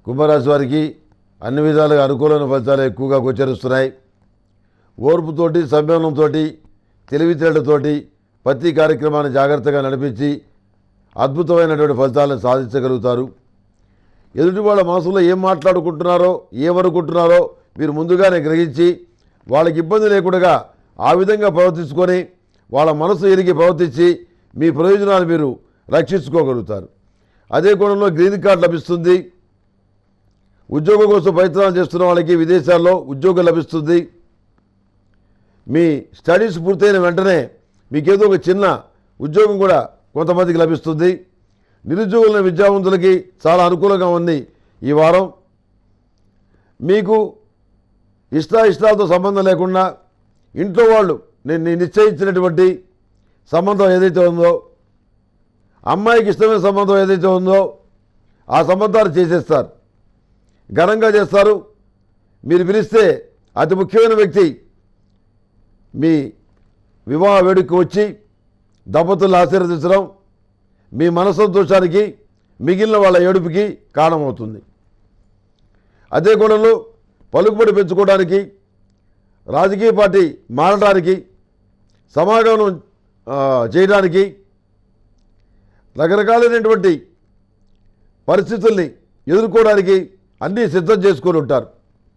కుంభరాశి వారికి అన్ని విధాలుగా అనుకూలమైన ఫలితాలు ఎక్కువగా గోచరిస్తున్నాయి ఓర్పుతోటి సంయమనంతో తెలివితేటతోటి ప్రతి కార్యక్రమాన్ని జాగ్రత్తగా నడిపించి అద్భుతమైనటువంటి ఫలితాలను సాధించగలుగుతారు ఎదుటి వాళ్ళ మనసులో ఏం మాట్లాడుకుంటున్నారో ఏమనుకుంటున్నారో మీరు ముందుగానే గ్రహించి వాళ్ళకి ఇబ్బంది లేకుండా ఆ విధంగా ప్రవర్తించుకొని వాళ్ళ మనసు ఎరిగి ప్రవర్తించి మీ ప్రయోజనాలు మీరు రక్షించుకోగలుగుతారు అదే కోణంలో గ్రీన్ కార్డు లభిస్తుంది ఉద్యోగం కోసం ప్రయత్నాలు చేస్తున్న వాళ్ళకి విదేశాల్లో ఉద్యోగం లభిస్తుంది మీ స్టడీస్ పూర్తయిన వెంటనే మీకేదో ఒక చిన్న ఉద్యోగం కూడా కొంతమందికి లభిస్తుంది నిరుద్యోగుల విద్యావంతులకి చాలా అనుకూలంగా ఉంది ఈ వారం మీకు ఇష్టాయిష్టాలతో సంబంధం లేకుండా ఇంట్లో వాళ్ళు నేను నేను నిశ్చయించినటువంటి సంబంధం ఏదైతే ఉందో అమ్మాయికి ఇష్టమైన సంబంధం ఏదైతే ఉందో ఆ సంబంధాలు చేసేస్తారు ఘనంగా చేస్తారు మీరు పిలిస్తే అతి ముఖ్యమైన వ్యక్తి మీ వివాహ వేడుకకు వచ్చి దంపతులను ఆశీర్వదించడం మీ మనసంతోషానికి మిగిలిన వాళ్ళ ఏడుపుకి కారణమవుతుంది అదే కోణంలో పలుకుబడి పెంచుకోవడానికి రాజకీయ పార్టీ మారడానికి సమాగమనం ఆ, చేయడానికి రకరకాలైనటువంటి పరిస్థితుల్ని ఎదుర్కోవడానికి అన్నీ సిద్ధం చేసుకొని ఉంటారు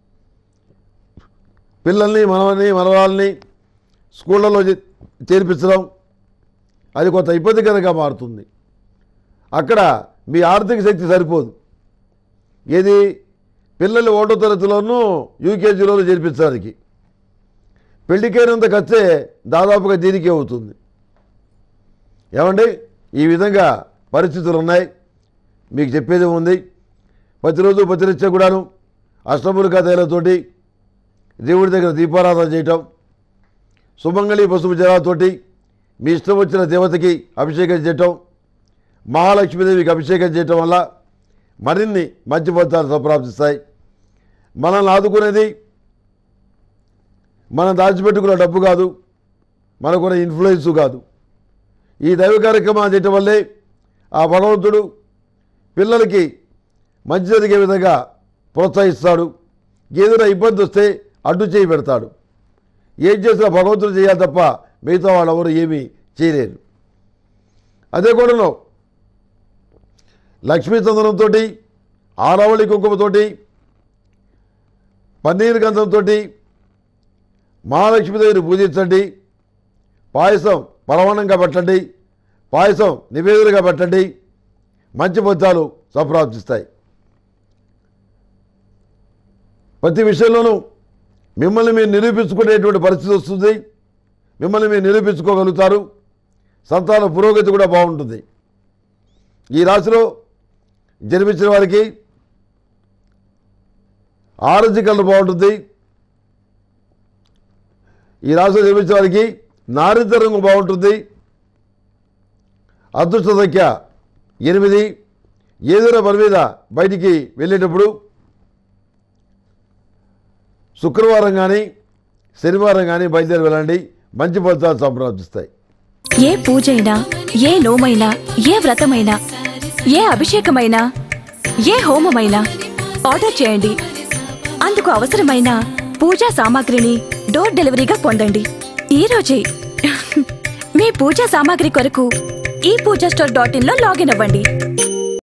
పిల్లల్ని మనవల్ని మనవరాల్ని స్కూళ్ళలో చే- చేర్పించడం అది కొంత ఇబ్బందికరంగా మారుతుంది అక్కడ మీ ఆర్థిక శక్తి సరిపోదు ఏది పిల్లల్ని ఒకటో తరగతిలోనూ యూకేజీలోనూ చేర్పించడానికి పెళ్లికైనంత ఖర్చే దాదాపుగా దీనికే అవుతుంది ఏమండి ఈ విధంగా పరిస్థితులు ఉన్నాయి మీకు చెప్పేది ఉంది ప్రతిరోజు ప్రతినిత్యం కూడాను అష్టములికా తైలతోటి దేవుడి దగ్గర దీపారాధన చేయటం సుమంగళి పసుపు జలాతోటి మీ ఇష్టం వచ్చిన దేవతకి అభిషేకం చేయటం మహాలక్ష్మీదేవికి అభిషేకం చేయటం వల్ల మరిన్ని మంచి ఫలితాలు సంప్రాప్తిస్తాయి మనల్ని ఆదుకునేది మనం దాచిపెట్టుకున్న డబ్బు కాదు మనకున్న ఇన్ఫ్లుయెన్స్ కాదు ఈ దైవ కార్యక్రమాలు చేయటం వల్లే ఆ భగవంతుడు పిల్లలకి మంచి జరిగే విధంగా ప్రోత్సహిస్తాడు ఏదైనా ఇబ్బంది వస్తే అడ్డు చేయి పెడతాడు ఏం చేసినా భగవంతుడు చేయాలి తప్ప మిగతా వాళ్ళు ఎవరు ఏమీ చేయలేరు అదే కోణంలో లక్ష్మీ చందనంతో ఆరావళి కుంకుమతోటి పన్నీరు గంధంతో మహాలక్ష్మీదేవిని పూజించండి పాయసం పరవణంగా పెట్టండి పాయసం నివేదనగా పెట్టండి మంచి ఫలితాలు సంప్రాప్తిస్తాయి ప్రతి విషయంలోనూ మిమ్మల్ని మీరు నిరూపించుకునేటువంటి పరిస్థితి వస్తుంది మిమ్మల్ని మీరు నిరూపించుకోగలుగుతారు సంతాన పురోగతి కూడా బాగుంటుంది ఈ రాశిలో జన్మించిన వారికి ఆరెంజ్ కలర్ బాగుంటుంది ఈ రాశిలో జన్మించిన వారికి నారింజ రంగు బాగుంటుంది అదృష్ట సంఖ్య ఎనిమిది ఏదైనా పని మీద బయటికి వెళ్ళేటప్పుడు శుక్రవారం కానీ శనివారం కానీ బయలుదేరి వెళ్ళండి మంచి ఫలితాలు సంప్రాప్తిస్తాయి ఏ పూజైనా ఏ నోమైనా ఏ వ్రతమైనా ఏ అభిషేకమైనా ఏ హోమమైనా ఆర్డర్ చేయండి అందుకు అవసరమైన పూజా సామాగ్రిని డోర్ డెలివరీగా పొందండి ఈ రోజే మీ పూజా సామాగ్రి కొరకు ఈ పూజా స్టోర్ డాట్ ఇన్ లో లాగిన్ అవ్వండి